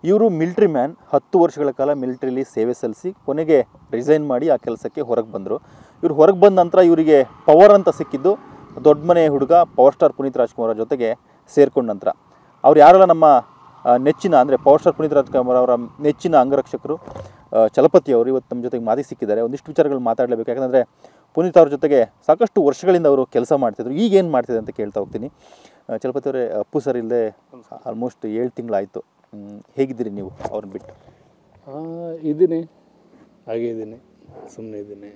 ಇವರು military man ಹತ್ತು ವರ್ಷಗಳ ಕಾಲ ಮಿಲಿಟ್ರಿಲಿ ಸೇವೆ ಸಲ್ಲಿಸಿ ಕೊನೆಗೆ ರಿಸೈನ್ ಮಾಡಿ ಆ ಕೆಲಸಕ್ಕೆ ಹೊರಗೆ ಬಂದರು ಇವರು ಹೊರಗೆ ಬಂದ ನಂತರ ಇವರಿಗೆ ಪವರ್ ಅಂತ ಸಿಕ್ಕಿದ್ದು ದೊಡ್ಡ ಮನೆ ಹುಡುಗ ಪವರ್ ಸ್ಟಾರ್ ಪುನೀತ್ ರಾಜ್ಕುಮಾರ್ ಅವ್ರ ಜೊತೆಗೆ ಸೇರ್ಕೊಂಡ ನಂತರ ಅವ್ರು ಯಾರೆಲ್ಲ ನಮ್ಮ ಆ, ನೆಚ್ಚಿನ ಅಂದರೆ ಪವರ್ ಸ್ಟಾರ್ ಪುನೀತ್ ರಾಜ್ಕುಮಾರ್ ಅವರ ನೆಚ್ಚಿನ ಅಂಗರಕ್ಷಕರು ಆ, ಚಲಪತಿ ಅವರು ಇವತ್ತು ನಮ್ಮ ಜೊತೆಗೆ ಮಾತಿ ಸಿಕ್ಕಿದ್ದಾರೆ ಒಂದಿಷ್ಟು ವಿಚಾರಗಳು ಮಾತಾಡಲೇಬೇಕು ಯಾಕಂದರೆ ಪುನೀತ್ ಅವ್ರ ಜೊತೆಗೆ ಸಾಕಷ್ಟು ವರ್ಷಗಳಿಂದ ಅವರು ಕೆಲಸ ಮಾಡ್ತಿದ್ರು ಈಗ ಏನು ಮಾಡ್ತಿದೆ ಅಂತ ಕೇಳ್ತಾ ಹೋಗ್ತೀನಿ ಆ, ಚಲಪತಿ ಅವರೇ ಅಪ್ಪು ಸರ್ ಇಲ್ಲದೆ ಆಲ್ಮೋಸ್ಟ್ ಏಳು ತಿಂಗಳಾಯಿತು ಹೇಗಿದ್ದೀರಿ ನೀವು ಅವ್ರನ್ನ ಬಿಟ್ಟು ಇದ್ದೀನಿ ಹಾಗೆ ಇದ್ದೀನಿ ಸುಮ್ಮನೆ ಇದ್ದೀನಿ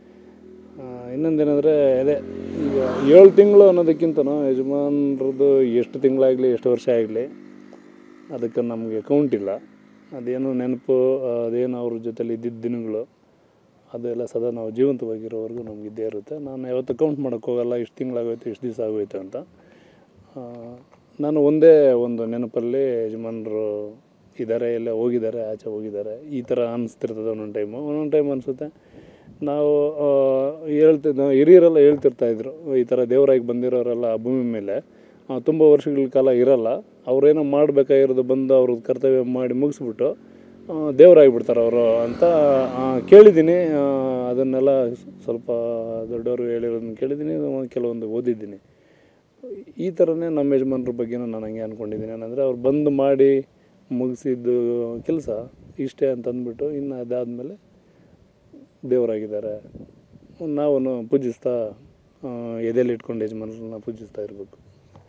ಇನ್ನೊಂದೇನೆಂದರೆ ಅದೇ ಈಗ ಏಳು ತಿಂಗಳು ಅನ್ನೋದಕ್ಕಿಂತನೂ ಯಜಮಾನ್ರದ್ದು ಎಷ್ಟು ತಿಂಗಳಾಗಲಿ ಎಷ್ಟು ವರ್ಷ ಆಗಲಿ ಅದಕ್ಕೆ ನಮಗೆ ಕೌಂಟ್ ಇಲ್ಲ ಅದೇನು ನೆನಪು ಅದೇನು ಅವ್ರ ಜೊತೆಲಿ ಇದ್ದಿದ್ದ ದಿನಗಳು ಅದೆಲ್ಲ ಸದಾ ನಾವು ಜೀವಂತವಾಗಿರೋವರೆಗೂ ನಮ್ಗೆ ಇದ್ದೇ ಇರುತ್ತೆ ನಾನು ಯಾವತ್ತೂ ಕೌಂಟ್ ಮಾಡೋಕ್ಕೆ ಹೋಗಲ್ಲ ಇಷ್ಟು ತಿಂಗಳಾಗೋಯ್ತು ಇಷ್ಟು ದಿವಸ ಆಗೋಯ್ತು ಅಂತ ಆ, ನಾನು ಒಂದೇ ಒಂದು ನೆನಪಲ್ಲಿ ಯಜಮಾನರು ಇದ್ದಾರೆ ಎಲ್ಲ ಹೋಗಿದ್ದಾರೆ ಆಚೆ ಹೋಗಿದ್ದಾರೆ ಈ ಥರ ಅನಿಸ್ತಿರ್ತದೆ ಒಂದೊಂದು ಟೈಮು ಒಂದೊಂದು ಟೈಮ್ ಅನಿಸುತ್ತೆ ನಾವು ಆ, ಹೇಳ್ತಿದ್ದ ಹಿರಿಯರೆಲ್ಲ ಹೇಳ್ತಿರ್ತಾಯಿದ್ರು ಈ ಥರ ದೇವರಾಗಿ ಬಂದಿರೋರೆಲ್ಲ ಆ ಭೂಮಿ ಮೇಲೆ ತುಂಬ ವರ್ಷಗಳ ಕಾಲ ಇರಲ್ಲ ಅವರೇನೋ ಮಾಡಬೇಕಾಗಿರೋದು ಬಂದು ಅವ್ರದ್ದು ಕರ್ತವ್ಯ ಮಾಡಿ ಮುಗಿಸ್ಬಿಟ್ಟು ಆ, ದೇವರಾಗಿಬಿಡ್ತಾರೆ ಅವರು ಅಂತ ಆ, ಕೇಳಿದ್ದೀನಿ ಆ, ಅದನ್ನೆಲ್ಲ ಸ್ವಲ್ಪ ದೊಡ್ಡವರು ಹೇಳಿರೋದನ್ನ ಕೇಳಿದ್ದೀನಿ ಕೆಲವೊಂದು ಓದಿದ್ದೀನಿ ಈ ಥರನೇ ನಮ್ಮ ಯಜಮಾನ್ರ ಬಗ್ಗೆನೂ ನಾನು ಹಂಗೆ ಅಂದ್ಕೊಂಡಿದ್ದೀನಿ ಏನಂದರೆ ಅವ್ರು ಬಂದು ಮಾಡಿ ಮುಗಿಸಿದ್ದು ಕೆಲಸ ಇಷ್ಟೇ ಅಂತ ಅಂದ್ಬಿಟ್ಟು ಇನ್ನು ಅದಾದಮೇಲೆ ದೇವರಾಗಿದ್ದಾರೆ ನಾವು ಪೂಜಿಸ್ತಾ ಆ, ಎದೆಯಲ್ಲಿ ಇಟ್ಕೊಂಡು ಯಜಮಾನ್ರನ್ನ ಪೂಜಿಸ್ತಾ ಇರಬೇಕು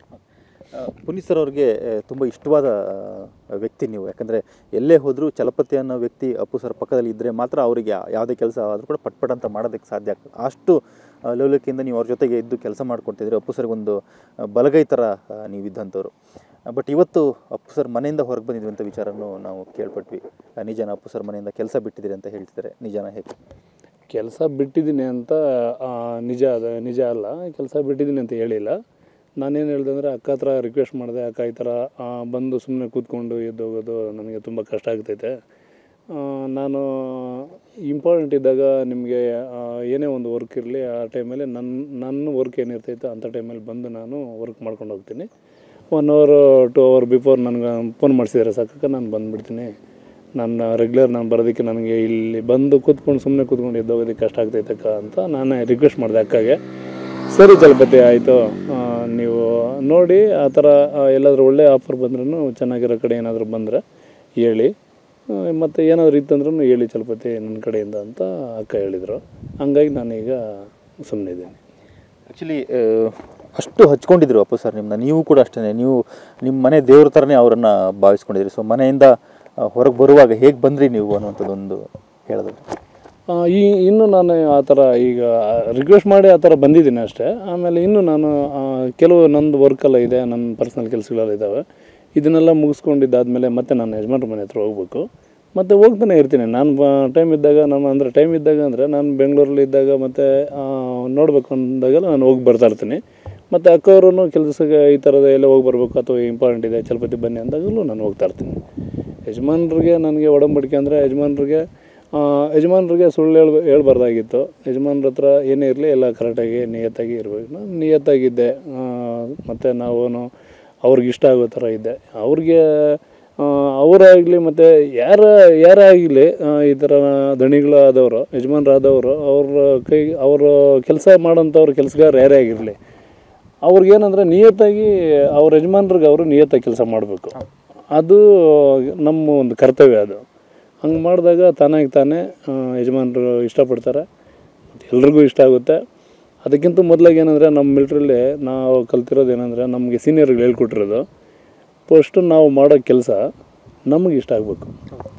ಆ, ಪುನೀತ್ ಸರ್ ಅವ್ರಿಗೆ ತುಂಬ ಇಷ್ಟವಾದ ಆ, ವ್ಯಕ್ತಿ ನೀವು ಯಾಕಂದರೆ ಎಲ್ಲೇ ಹೋದರೂ ಚಲಪತಿ ಅನ್ನೋ ವ್ಯಕ್ತಿ ಅಪ್ಪು ಸರ್ ಪಕ್ಕದಲ್ಲಿ ಇದ್ದರೆ ಮಾತ್ರ ಅವರಿಗೆ ಯಾವುದೇ ಕೆಲಸ ಆದರೂ ಕೂಡ ಪಟ್ ಪಟ್ ಅಂತ ಮಾಡೋದಕ್ಕೆ ಸಾಧ್ಯ ಆಗ್ತದೆ ಅಷ್ಟು ಆ, ಲವಲವಿಕೆಯಿಂದ ನೀವು ಅವ್ರ ಜೊತೆಗೆ ಇದ್ದು ಕೆಲಸ ಮಾಡ್ಕೊಡ್ತಿದ್ರಿ ಅಪ್ಪು ಸರ್ಗೊಂದು ಆ, ಬಲಗೈ ಥರ ಆ, ನೀವು ಇದ್ದಂಥವ್ರು ಬಟ್ ಇವತ್ತು ಅಪ್ಪು ಸರ್ ಮನೆಯಿಂದ ಹೊರಗೆ ಬಂದಿದ್ವಿ ಅಂತ ವಿಚಾರನೂ ನಾವು ಕೇಳ್ಪಟ್ವಿ ಆ, ನಿಜಾನ ಅಪ್ಪು ಸರ್ ಮನೆಯಿಂದ ಕೆಲಸ ಬಿಟ್ಟಿದ್ದೀರಿ ಅಂತ ಹೇಳ್ತಿದ್ದಾರೆ ನಿಜಾನ ಹೇಗೆ ಕೆಲಸ ಬಿಟ್ಟಿದ್ದೀನಿ ಅಂತ ಆ, ನಿಜ ಅದ ನಿಜ ಅಲ್ಲ ಕೆಲಸ ಬಿಟ್ಟಿದ್ದೀನಿ ಅಂತ ಹೇಳಿಲ್ಲ ನಾನೇನು ಹೇಳಿದೆ ಅಂದರೆ ಅಕ್ಕ ಹತ್ರ ರಿಕ್ವೆಸ್ಟ್ ಮಾಡಿದೆ ಅಕ್ಕ ಈ ಥರ ಆ, ಬಂದು ಸುಮ್ಮನೆ ಕೂತ್ಕೊಂಡು ಎದ್ದೋಗೋದು ನನಗೆ ತುಂಬ ಕಷ್ಟ ಆಗ್ತೈತೆ ಆ, ನಾನು ಇಂಪಾರ್ಟೆಂಟ್ ಇದ್ದಾಗ ನಿಮಗೆ ಆ, ಏನೇ ಒಂದು ವರ್ಕ್ ಇರಲಿ ಆ ಟೈಮಲ್ಲಿ ನನ್ನ ನನ್ನ ವರ್ಕ್ ಏನಿರ್ತೈತೆ ಅಂಥ ಟೈಮಲ್ಲಿ ಬಂದು ನಾನು ವರ್ಕ್ ಮಾಡ್ಕೊಂಡು ಹೋಗ್ತೀನಿ one hour two hour before ನನಗೆ ಫೋನ್ ಮಾಡಿಸಿದ್ರೆ ಸಾಕಕ್ಕೆ ನಾನು ಬಂದುಬಿಡ್ತೀನಿ ನನ್ನ ರೆಗ್ಯುಲರ್ ನಾನು ಬರೋದಕ್ಕೆ ನನಗೆ ಇಲ್ಲಿ ಬಂದು ಕೂತ್ಕೊಂಡು ಸುಮ್ಮನೆ ಕೂತ್ಕೊಂಡು ಎದ್ದೋಗೋದಕ್ಕೆ ಕಷ್ಟ ಆಗ್ತೈತೆ ಅಕ್ಕ ಅಂತ ನಾನೇ ರಿಕ್ವೆಸ್ಟ್ ಮಾಡಿದೆ ಅಕ್ಕಗೆ ಸರಿ ಚಲಪತಿ ಆಯಿತು ನೀವು ನೋಡಿ ಆ ಥರ ಆ, ಎಲ್ಲಾದರೂ ಒಳ್ಳೆ ಆಫರ್ ಬಂದ್ರೂ ಚೆನ್ನಾಗಿರೋ ಕಡೆ ಏನಾದರೂ ಬಂದರೆ ಹೇಳಿ ಆ, ಮತ್ತು ಏನಾದರೂ ಇತ್ತಂದ್ರೂ ಹೇಳಿ ಚಲಪತಿ ನನ್ನ ಕಡೆಯಿಂದ ಅಂತ ಅಕ್ಕ ಹೇಳಿದರು ಹಂಗಾಗಿ ನಾನೀಗ ಸುಮ್ಮನೆ ಇದ್ದೀನಿ ಆ್ಯಕ್ಚುಲಿ ಅಷ್ಟು ಹಚ್ಕೊಂಡಿದ್ರು ಅಪ್ಪು ಸರ್ ನಿಮ್ಮನ್ನ ನೀವು ಕೂಡ ಅಷ್ಟೇ ನೀವು ನಿಮ್ಮ ಮನೆ ದೇವ್ರ ಥರನೇ ಅವರನ್ನು ಭಾವಿಸ್ಕೊಂಡಿದ್ರಿ ಸೊ ಮನೆಯಿಂದ ಹೊರಗೆ ಬರುವಾಗ ಹೇಗೆ ಬಂದ್ರಿ ನೀವು ಅನ್ನುವಂಥದ್ದೊಂದು ಹೇಳಿದ್ರು ಆ, ಈ ಇನ್ನು ನಾನು ಆ ಥರ ಈಗ ರಿಕ್ವೆಸ್ಟ್ ಮಾಡಿ ಆ ಥರ ಬಂದಿದ್ದೀನಿ ಅಷ್ಟೇ ಆಮೇಲೆ ಇನ್ನು ನಾನು ಆ, ಕೆಲವು ನಂದು ವರ್ಕೆಲ್ಲ ಇದೆ ನನ್ನ ಪರ್ಸ್ನಲ್ ಕೆಲಸಗಳೆಲ್ಲ ಇದ್ದಾವೆ ಇದನ್ನೆಲ್ಲ ಮುಗಿಸ್ಕೊಂಡಿದ್ದಾದಮೇಲೆ ಮತ್ತೆ ನಾನು ಯಜಮಾನ್ರ ಮನೆ ಹತ್ರ ಹೋಗ್ಬೇಕು ಮತ್ತು ಹೋಗ್ತಾನೆ ಇರ್ತೀನಿ ನಾನು ಟೈಮ್ ಇದ್ದಾಗ ನಮ್ಮ ಅಂದರೆ ಟೈಮ್ ಇದ್ದಾಗ ಅಂದರೆ ನಾನು ಬೆಂಗಳೂರಲ್ಲಿ ಇದ್ದಾಗ ಮತ್ತು ನೋಡಬೇಕು ಅಂದಾಗೆಲ್ಲ ನಾನು ಹೋಗಿ ಬರ್ತಾ ಇರ್ತೀನಿ ಮತ್ತು ಅಕ್ಕವರು ಕೆಲಸಕ್ಕೆ ಈ ಥರದ ಎಲ್ಲ ಹೋಗಿ ಬರಬೇಕು ಅಥವಾ ಇಂಪಾರ್ಟೆಂಟ್ ಇದೆ ಚಲಪತಿ ಬನ್ನಿ ಅಂದಾಗಲೂ ನಾನು ಹೋಗ್ತಾ ಇರ್ತೀನಿ ಯಜಮಾನ್ರಿಗೆ ನನಗೆ ಒಡಂಬಡಿಕೆ ಅಂದರೆ ಯಜಮಾನ್ರಿಗೆ ಆ, ಯಜಮಾನ್ರಿಗೆ ಸುಳ್ಳು ಹೇಳ್ ಹೇಳ್ಬಾರ್ದಾಗಿತ್ತು ಯಜಮಾನ್ರ ಹತ್ರ ಏನೇ ಇರಲಿ ಎಲ್ಲ ಕರೆಕ್ಟಾಗಿ ನಿಯತ್ತಾಗಿ ಇರಬೇಕು ನಾನು ನಿಯತ್ತಾಗಿದ್ದೆ ಆ, ಮತ್ತು ನಾವು ಅವ್ರಿಗೆ ಇಷ್ಟ ಆಗೋ ಥರ ಇದ್ದೆ ಅವ್ರಿಗೆ ಆ, ಅವರಾಗಲಿ ಮತ್ತು ಯಾರ ಯಾರೇ ಆಗಲಿ ಈ ಥರ ದಣಿಗಳು ಆದವರು ಯಜಮಾನ್ರಾದವರು ಅವ್ರ ಕೈ ಅವ್ರ ಕೆಲಸ ಮಾಡೋಂಥವ್ರ ಕೆಲಸಗಾರ ಯಾರೇ ಆಗಿರಲಿ ಅವ್ರಿಗೇನಂದರೆ ನಿಯತ್ತಾಗಿ ಅವ್ರ ಯಜಮಾನ್ರಿಗೆ ಅವರು ನಿಯತ್ತಾಗಿ ಕೆಲಸ ಮಾಡಬೇಕು ಅದು ನಮ್ಮ ಒಂದು ಕರ್ತವ್ಯ ಅದು ಹಂಗೆ ಮಾಡಿದಾಗ ತಾನಾಗಿ ತಾನೇ ಆ, ಯಜಮಾನರು ಇಷ್ಟಪಡ್ತಾರೆ ಮತ್ತು ಎಲ್ರಿಗೂ ಇಷ್ಟ ಆಗುತ್ತೆ ಅದಕ್ಕಿಂತ ಮೊದಲಾಗಿ ಏನಂದರೆ ನಮ್ಮ ಮಿಲ್ಟ್ರಲ್ಲಿ ನಾವು ಕಲ್ತಿರೋದು ಏನಂದರೆ ನಮಗೆ ಸೀನಿಯರ್ಗಳು ಹೇಳ್ಕೊಟ್ಟಿರೋದು ಫಸ್ಟು ನಾವು ಮಾಡೋ ಕೆಲಸ ನಮಗೆ ಇಷ್ಟ ಆಗಬೇಕು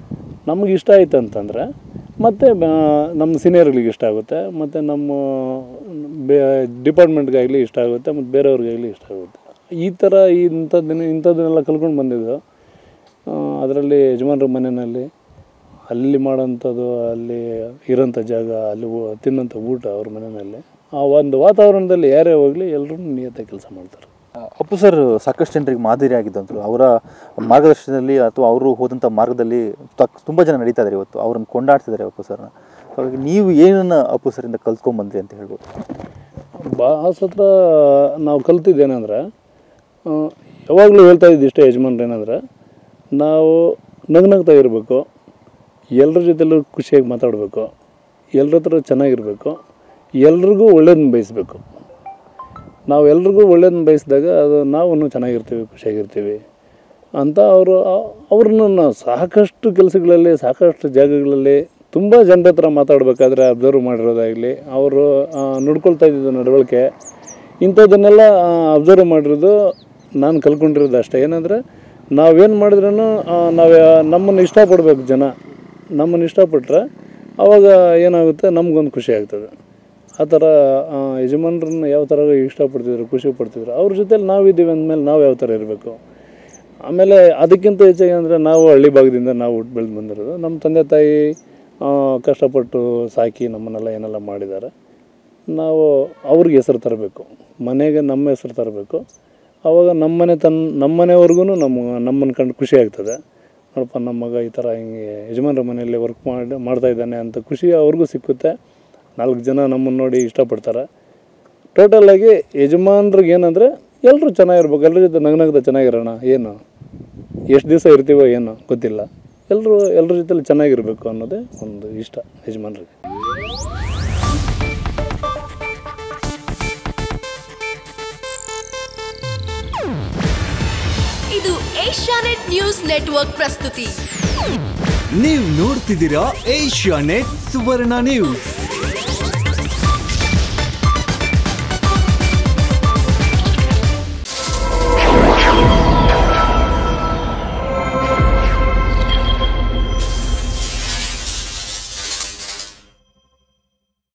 ನಮಗೆ ಇಷ್ಟ ಆಯ್ತು ಅಂತಂದರೆ ಮತ್ತು ನಮ್ಮ ಸೀನಿಯರ್ಗಳಿಗೆ ಇಷ್ಟ ಆಗುತ್ತೆ ಮತ್ತು ನಮ್ಮ ಬೇ ಡಿಪಾರ್ಟ್ಮೆಂಟ್ಗಾಗಲಿ ಇಷ್ಟ ಆಗುತ್ತೆ ಮತ್ತು ಬೇರೆಯವ್ರಿಗಾಗಲಿ ಇಷ್ಟ ಆಗುತ್ತೆ ಈ ಥರ ಇಂಥದ್ದನ್ನ ಇಂಥದ್ದನ್ನೆಲ್ಲ ಕಲ್ಕೊಂಡು ಬಂದಿದ್ದು ಅದರಲ್ಲಿ ಯಜಮಾನ್ರ ಮನೆಯಲ್ಲಿ ಅಲ್ಲಿ ಮಾಡೋಂಥದ್ದು ಅಲ್ಲಿ ಇರೋಂಥ ಜಾಗ ಅಲ್ಲಿ ಊ- ತಿನ್ನೋಂಥ ಊಟ ಅವ್ರ ಮನೆಯಲ್ಲಿ ಆ ಒಂದು ವಾತಾವರಣದಲ್ಲಿ ಯಾರೇ ಹೋಗಲಿ ಎಲ್ಲರೂ ನಿಯತ್ತಾಗಿ ಕೆಲಸ ಮಾಡ್ತಾರೆ ಆ, ಅಪ್ಪು ಸರ್ ಸಾಕಷ್ಟು ಜನರಿಗೆ ಮಾದರಿ ಆಗಿದ್ದಂಥರು ಅವರ ಮಾರ್ಗದರ್ಶನದಲ್ಲಿ ಅಥವಾ ಅವರು ಹೋದಂಥ ಮಾರ್ಗದಲ್ಲಿ ತಕ್ ತುಂಬ ಜನ ನಡೀತಾ ಇದ್ದಾರೆ ಇವತ್ತು ಅವ್ರನ್ನ ಕೊಂಡಾಡ್ತಿದ್ದಾರೆ ಅಪ್ಪು ಸರ್ನ ಹಾಗಾಗಿ ನೀವು ಏನನ್ನ ಅಪ್ಪು ಸರಿಂದ ಕಲ್ತ್ಕೊಂಬಂದ್ರಿ ಅಂತ ಹೇಳ್ಬೋದು ಬಾಸ್ ಹತ್ರ ನಾವು ಕಲ್ತಿದ್ದೇನೆಂದ್ರೆ ಯಾವಾಗಲೂ ಹೇಳ್ತಾ ಇದ್ದಿಷ್ಟೇ ಯಜಮಾನ್ರು ಏನಂದರೆ ನಾವು ನಗ್ನಗ್ತಾ ಇರಬೇಕು ಎಲ್ಲರ ಜೊತೆಲೂ ಖುಷಿಯಾಗಿ ಮಾತಾಡಬೇಕು ಎಲ್ಲರ ಹತ್ರ ಚೆನ್ನಾಗಿರಬೇಕು ಎಲ್ರಿಗೂ ಒಳ್ಳೇದನ್ನ ಬಯಸಬೇಕು ನಾವು ಎಲ್ರಿಗೂ ಒಳ್ಳೇದನ್ನ ಬಯಸಿದಾಗ ಅದು ನಾವು ಚೆನ್ನಾಗಿರ್ತೀವಿ ಖುಷಿಯಾಗಿರ್ತೀವಿ ಅಂತ ಅವರು ಅವ್ರನ್ನ ನಾವು ಸಾಕಷ್ಟು ಕೆಲಸಗಳಲ್ಲಿ ಸಾಕಷ್ಟು ಜಾಗಗಳಲ್ಲಿ ತುಂಬ ಜನರ ಹತ್ರ ಮಾತಾಡಬೇಕಾದ್ರೆ ಅಬ್ಸರ್ವ್ ಮಾಡಿರೋದಾಗಲಿ ಅವರು ಆ, ನಡ್ಕೊಳ್ತಾ ಇದ್ದಿದ್ದು ನಡವಳಿಕೆ ಇಂಥದ್ದನ್ನೆಲ್ಲ ಅಬ್ಸರ್ವ್ ಮಾಡಿರೋದು ನಾನು ಕಲ್ತ್ಕೊಂಡಿರೋದು ಅಷ್ಟೇ ಏನಂದರೆ ನಾವೇನು ಮಾಡಿದ್ರೂ ನಾವು ನಮ್ಮನ್ನು ಇಷ್ಟಪಡ್ಬೇಕು ಜನ ನಮ್ಮನ್ನು ಇಷ್ಟಪಟ್ಟರೆ ಆವಾಗ ಏನಾಗುತ್ತೆ ನಮಗೊಂದು ಖುಷಿ ಆಗ್ತದೆ ಆ ಥರ ಆ, ಯಜಮಾನ್ರನ್ನ ಯಾವ ಥರ ಇಷ್ಟಪಡ್ತಿದ್ರು ಖುಷಿ ಪಡ್ತಿದ್ರು ಅವ್ರ ಜೊತೆಲಿ ನಾವಿದ್ದೀವಿ ಅಂದಮೇಲೆ ನಾವು ಯಾವ ಥರ ಇರಬೇಕು ಆಮೇಲೆ ಅದಕ್ಕಿಂತ ಹೆಚ್ಚಾಗಿ ಅಂದರೆ ನಾವು ಹಳ್ಳಿ ಭಾಗದಿಂದ ನಾವು ಹುಟ್ಟು ಬೆಳೆದು ಬಂದಿರೋದು ನಮ್ಮ ತಂದೆ ತಾಯಿ ಆ, ಕಷ್ಟಪಟ್ಟು ಸಾಕಿ ನಮ್ಮನ್ನೆಲ್ಲ ಏನೆಲ್ಲ ಮಾಡಿದ್ದಾರೆ ನಾವು ಅವ್ರಿಗೆ ಹೆಸರು ತರಬೇಕು ಮನೆಗೆ ನಮ್ಮ ಹೆಸರು ತರಬೇಕು ಆವಾಗ ನಮ್ಮನೆ ತನ್ನ ನಮ್ಮನೆಯವ್ರಿಗೂ ನಮ್ಮ ನಮ್ಮನ್ನು ಕಂಡು ಖುಷಿ ಆಗ್ತದೆ ನೋಡಪ್ಪ ನಮ್ಮ ಮಗ ಈ ಥರ ಹಿಂಗೆ ಯಜಮಾನ್ರ ಮನೆಯಲ್ಲಿ ವರ್ಕ್ ಮಾಡಿ ಮಾಡ್ತಾ ಇದ್ದಾನೆ ಅಂತ ಖುಷಿ ಅವ್ರಿಗೂ ಸಿಕ್ಕುತ್ತೆ ನಾಲ್ಕು ಜನ ನಮ್ಮನ್ನು ನೋಡಿ ಇಷ್ಟಪಡ್ತಾರೆ ಟೋಟಲಾಗಿ ಯಜಮಾನ್ರಿಗೆ ಏನಂದರೆ ಎಲ್ಲರೂ ಚೆನ್ನಾಗಿರ್ಬೇಕು ಎಲ್ಲರ ಜೊತೆ ನಗನಗ್ದ ಚೆನ್ನಾಗಿರೋಣ ಏನು ಎಷ್ಟು ದಿವಸ ಇರ್ತೀವೋ ಏನೋ ಗೊತ್ತಿಲ್ಲ ಎಲ್ಲರೂ ಎಲ್ಲರ ಜೊತೆಲಿ ಚೆನ್ನಾಗಿರಬೇಕು ಅನ್ನೋದೇ ಒಂದು ಇಷ್ಟ ಯಜಮಾನ್ರಿಗೆ ಇದು ಏಷ್ಯಾನೆಟ್ ನ್ಯೂಸ್ ನೆಟ್ವರ್ಕ್ ಪ್ರಸ್ತುತಿ ನೀವು ನೋಡ್ತಿದ್ದೀರಾ ಏಷ್ಯಾ ನೆಟ್ ಸುವರ್ಣ ನ್ಯೂಸ್